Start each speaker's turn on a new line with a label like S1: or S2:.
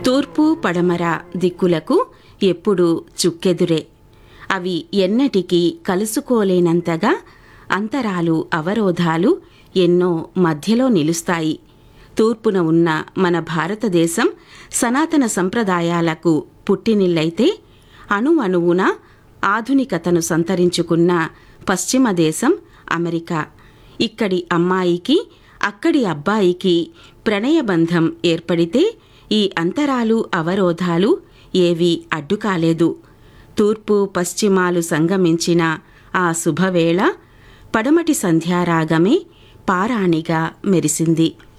S1: తూర్పు పడమర దిక్కులకు ఎప్పుడూ చుక్కెదురే అవి ఎన్నటికీ కలుసుకోలేనంతగా అంతరాలు అవరోధాలు ఎన్నో మధ్యలో నిలుస్తాయి తూర్పున ఉన్న మన భారతదేశం సనాతన సంప్రదాయాలకు పుట్టినిల్లైతే అణు అణువున ఆధునికతను సంతరించుకున్న పశ్చిమ దేశం అమెరికా ఇక్కడి అమ్మాయికి అక్కడి అబ్బాయికి ప్రణయబంధం ఏర్పడితే ఈ అంతరాలు అవరోధాలు ఏవీ అడ్డు కాలేదు తూర్పు పశ్చిమాలు సంగమించిన ఆ శుభవేళ పడమటి సంధ్యారాగమే పారాణిగా మెరిసింది